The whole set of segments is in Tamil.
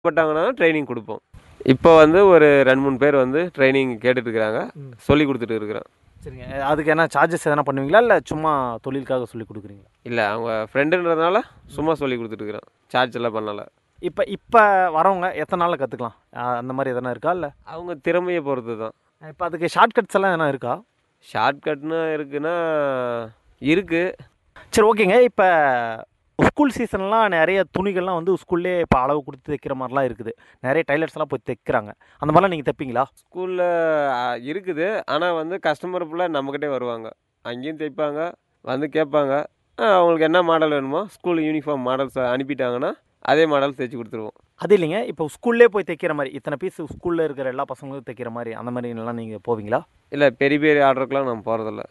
பட்டாங்கன்னா ட்ரைனிங் கொடுப்போம் இப்போ வந்து ஒரு ரெண்டு மூணு பேர் வந்து ட்ரைனிங் கேட்டுட்டு இருக்கிறாங்க சொல்லி கொடுத்துட்டு இருக்கிறோம் சரிங்க அதுக்கு என்ன சார்ஜஸ் எதனா பண்ணுவீங்களா இல்லை சும்மா தொழிலுக்காக சொல்லி கொடுக்குறீங்களா இல்லை அவங்க ஃப்ரெண்டுன்றதுனால சும்மா சொல்லி கொடுத்துட்டு இருக்கிறோம் சார்ஜ் எல்லாம் பண்ணல இப்போ இப்போ வரவங்க எத்தனை நாளில் கற்றுக்கலாம் அந்த மாதிரி எதனா இருக்கா இல்லை அவங்க திறமையை பொறுத்து தான் இப்போ அதுக்கு ஷார்ட்கட்ஸ் எல்லாம் எதனா இருக்கா ஷார்ட்கட்னு இருக்குன்னா இருக்குது சரி ஓகேங்க இப்போ ஸ்கூல் சீசன்லாம் நிறைய துணிகள்லாம் வந்து ஸ்கூல்லே இப்போ அளவு கொடுத்து தைக்கிற மாதிரிலாம் இருக்குது நிறைய டைலர்ஸ்லாம் போய் தைக்கிறாங்க அந்த மாதிரிலாம் நீங்கள் தைப்பீங்களா ஸ்கூலில் இருக்குது ஆனால் வந்து கஸ்டமர் ஃபுல்லாக நம்மக்கிட்டே வருவாங்க அங்கேயும் தைப்பாங்க வந்து கேட்பாங்க ஆ, அவங்களுக்கு என்ன மாடல் வேணுமோ ஸ்கூல் யூனிஃபார்ம் மாடல்ஸ் அனுப்பிட்டாங்கன்னா அதே மாடல் தைச்சி கொடுத்துருவோம் அது இல்லைங்க இப்போ ஸ்கூல்லே போய் தைக்கிற மாதிரி இத்தனை பீஸ் ஸ்கூலில் இருக்கிற எல்லா பசங்களுக்கும் தைக்கிற மாதிரி அந்த மாதிரிலாம் நீங்கள் போவீங்களா இல்லை பெரிய பெரிய ஆர்டருக்குலாம் நான் போகிறதில்ல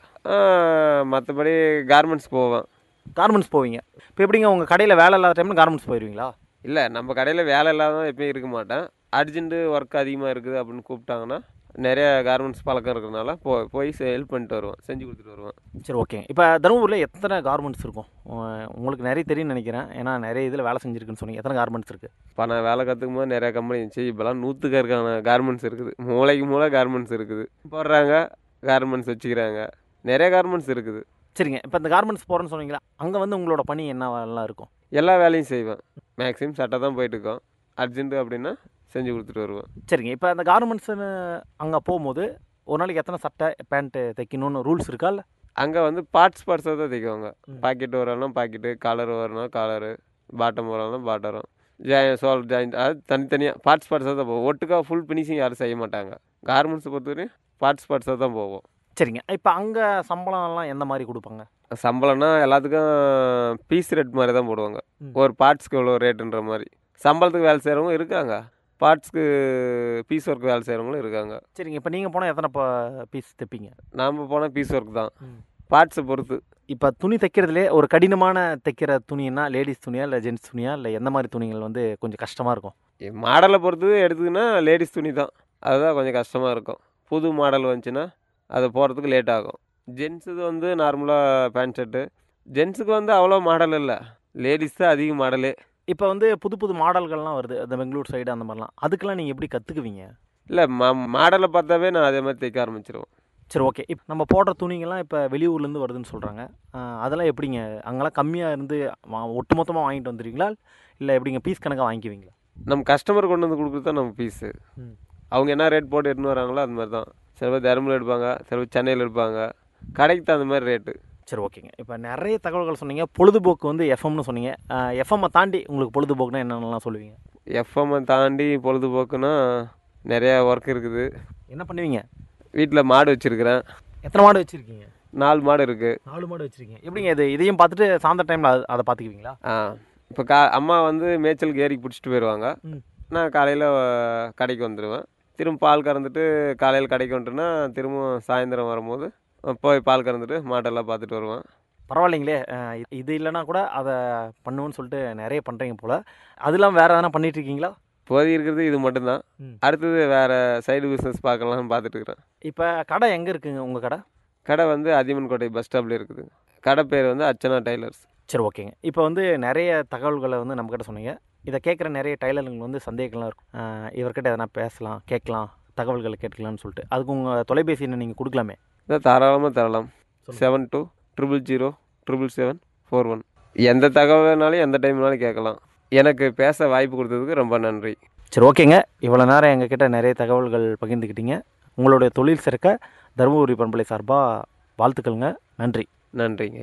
மற்றபடி கார்மெண்ட்ஸ் போவேன் கார்மெண்ட்ஸ் போவீங்க இப்போ எப்படிங்க உங்கள் கடையில் வேலை இல்லாத டைமில் கார்மெண்ட்ஸ் போயிடுவீங்களா இல்லை நம்ம கடையில் வேலை இல்லாத எப்பயும் இருக்க மாட்டேன் அர்ஜென்ட்டு ஒர்க் அதிகமாக இருக்குது அப்படின்னு கூப்பிட்டாங்கன்னா நிறைய கார்மெண்ட்ஸ் பழக்கம் இருக்கிறதுனால போ போய் ஹெல்ப் பண்ணிட்டு வருவேன் செஞ்சு கொடுத்துட்டு வருவேன் சரி ஓகேங்க இப்போ தருமபுரியில் எத்தனை கார்மெண்ட்ஸ் இருக்கும் உ- உங்களுக்கு நிறைய தெரியும்னு நினைக்கிறேன் ஏன்னா நிறைய இதில் வேலை செஞ்சுருக்குன்னு சொன்னீங்க எத்தனை கார்மெண்ட்ஸ் இருக்குது இப்போ நான் வேலை கற்றுக்கும் போது நிறையா கம்பெனி இருந்துச்சு இப்போலாம் நூற்றுக்கணக்கான கார்மெண்ட்ஸ் இருக்குது மூளைக்கு மூளை கார்மெண்ட்ஸ் இருக்குது போடுறாங்க கார்மெண்ட்ஸ் வச்சுக்கிறாங்க நிறைய கார்மெண்ட்ஸ் இருக்குது சரிங்க இப்போ இந்த கார்மெண்ட்ஸ் போகிறேன்னு சொன்னீங்களா அங்கே வந்து உங்களோட பணி என்னவெல்லாம் இருக்கும் எல்லா வேலையும் செய்வேன் மேக்ஸிமம் சட்டை தான் போயிட்டுருக்கோம் அர்ஜென்ட்டு அப்படின்னா செஞ்சு கொடுத்துட்டு வருவேன் சரிங்க இப்போ அந்த கார்மெண்ட்ஸ்னு அங்கே போகும்போது ஒரு நாளைக்கு எத்தனை சட்டை பேண்ட்டு தைக்கணும்னு ரூல்ஸ் இருக்கா இல்லை அங்கே வந்து பார்ட்ஸ் பார்ட்ஸாக தான் தைக்குவாங்க ம். பாக்கெட் வரலாம் பாக்கெட்டு காலர் வரணும் காலரு பாட்டம் வரலாம் பாட்டரும் ஜா சோல் ஜாயிண்ட் அது தனித்தனியாக பார்ட்ஸ் பார்ட்ஸாக தான் போகும் ஒட்டுக்கா ஃபுல் ஃபினிஷிங் யாரும் செய்ய மாட்டாங்க கார்மெண்ட்ஸை பொறுத்தவரையும் பார்ட்ஸ் பார்ட்ஸாக தான் போவோம் சரிங்க இப்போ அங்கே சம்பளம்லாம் எந்த மாதிரி கொடுப்பாங்க சம்பளம்னா எல்லாத்துக்கும் பீஸ் ரேட் மாதிரி தான் போடுவாங்க ம். ஒரு பார்ட்ஸ்க்கு எவ்வளோ ரேட்டுன்ற மாதிரி சம்பளத்துக்கு வேலை செய்கிறவங்க இருக்காங்க பார்ட்ஸ்க்கு பீஸ் ஒர்க் வேலை செய்கிறவங்களும் இருக்காங்க சரிங்க இப்போ நீங்கள் போனால் எத்தனை பீஸ் தைப்பீங்க நாம் போனால் பீஸ் ஒர்க் தான் ம். பார்ட்ஸை பொறுத்து இப்போ துணி தைக்கிறதுலே ஒரு கடினமான தைக்கிற துணின்னா லேடிஸ் துணியா இல்லை ஜென்ட்ஸ் துணியா இல்லை எந்த மாதிரி துணிகள் வந்து கொஞ்சம் கஷ்டமாக இருக்கும் மாடலை பொறுத்து எடுத்துக்கினா லேடிஸ் துணி தான் அதுதான் கொஞ்சம் கஷ்டமாக இருக்கும் புது மாடல் வந்துச்சுன்னா அது போகிறதுக்கு லேட் ஆகும் ஜென்ஸுக்கு வந்து நார்மலாக பேண்ட் ஷர்ட்டு ஜென்ஸுக்கு வந்து அவ்வளோ மாடல் இல்லை லேடிஸ் தான் அதிக மாடலே இப்போ வந்து புது புது மாடல்கள்லாம் வருது அந்த பெங்களூர் சைடு அந்த மாதிரிலாம் அதுக்கெல்லாம் நீங்கள் எப்படி கற்றுக்குவீங்க இல்லை மா மாடலை பார்த்தாவே நான் அதே மாதிரி தைக்க ஆரம்பிச்சிருவேன் சரி ஓகே இப்போ நம்ம போடுற துணிங்கெல்லாம் இப்போ வெளியூர்லேருந்து வருதுன்னு சொல்கிறாங்க அதெல்லாம் எப்படிங்க அங்கெல்லாம் கம்மியாக இருந்து வா- ஒட்டுமொத்தமாக வாங்கிட்டு வந்துடுவீங்களா இல்லை எப்படிங்க பீஸ் கணக்காக வாங்கிக்குவீங்களா நம்ம கஸ்டமர் கொண்டு வந்து கொடுக்குறது தான் நம்ம பீஸு ம். அவங்க என்ன ரேட் போட்டு எடுத்துன்னு வராங்களோ அது மாதிரி தான் சில பேர் தருமபுரியில் எடுப்பாங்க சில பேர் சென்னையில் எடுப்பாங்க கடைக்கு தகுந்த மாதிரி ரேட்டு சரி ஓகேங்க இப்போ நிறைய தகவல்கள் சொன்னீங்க பொழுதுபோக்கு வந்து எஃப்எம்னு சொன்னீங்க எஃப்எம்மை தாண்டி உங்களுக்கு பொழுதுபோக்குனா என்னென்னலாம் சொல்லுவீங்க எஃப்எம்மை தாண்டி பொழுதுபோக்குன்னா நிறையா ஒர்க் இருக்குது என்ன பண்ணுவீங்க வீட்டில் மாடு வச்சுருக்கிறேன் எத்தனை மாடு வச்சுருக்கீங்க நாலு மாடு இருக்குது நாலு மாடு வச்சுருக்கீங்க எப்படிங்க இது இதையும் பார்த்துட்டு சாயந்தர டைமில் அதை பார்த்துக்குவீங்களா ஆ இப்போ கா அம்மா வந்து மேய்ச்சலுக்கு ஏறி பிடிச்சிட்டு போயிடுவாங்க ம். நான் காலையில் கடைக்கு வந்துடுவேன் திரும்ப பால் கறந்துட்டு காலையில் கடைக்கு வந்துட்டுனா திரும்ப சாயந்தரம் வரும்போது போய் பால் கறந்துட்டு மாட்டெல்லாம் பார்த்துட்டு வருவேன் பரவாயில்லைங்களே அஹ் இது- இது இல்லைன்னா கூட அதை பண்ணுவேன்னு சொல்லிட்டு நிறைய பண்ணுறீங்க போல் அதெல்லாம் வேறு எதனா பண்ணிட்டு இருக்கீங்களா போதி இருக்கிறது இது மட்டும்தான் ம். அடுத்தது வேறு சைடு பிஸ்னஸ் பார்க்கலாம்னு பார்த்துட்டு இருக்கிறேன் இப்போ கடை எங்கே இருக்குங்க உங்கள் கடை கடை வந்து அதியமன் கோட்டை பஸ் ஸ்டாப்ல இருக்குது கடை பேர் வந்து அர்ச்சனா டைலர்ஸ் சரி ஓகேங்க இப்போ வந்து நிறைய தகவல்களை வந்து நம்மக்கிட்ட சொன்னீங்க இதை கேட்குற நிறைய டைலருங்களுக்கு வந்து சந்தேகங்கள்லாம் இருக்கும் அஹ் இவர்கிட்ட எதனா பேசலாம் கேட்கலாம் தகவல்களை கேட்கலாம்னு சொல்லிட்டு அதுக்கு உங்கள் தொலைபேசி எண்ணை நீங்கள் கொடுக்கலாமே இதை தாராளமாக தரலாம் சொல்லுங்க. Seven two triple zero triple seven four one எந்த தகவல்னாலும் எந்த டைம்னாலும் கேட்கலாம் எனக்கு பேச வாய்ப்பு கொடுத்ததுக்கு ரொம்ப நன்றி சரி ஓகேங்க இவ்வளோ நேரம் எங்ககிட்ட நிறைய தகவல்கள் பகிர்ந்துக்கிட்டீங்க உங்களுடைய தொழில் சிறக்க தருமபுரி பண்பலை சார்பாக வாழ்த்துக்கள்ங்க நன்றி நன்றிங்க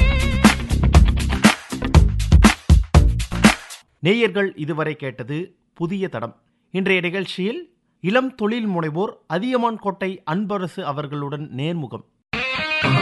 நேயர்கள் இதுவரை கேட்டது புதிய தடம் இன்றைய நிகழ்ச்சியில் இளம் தொழில் முனைவோர் அதியமான் கோட்டை அன்பரசு அவர்களுடன் நேர்முகம்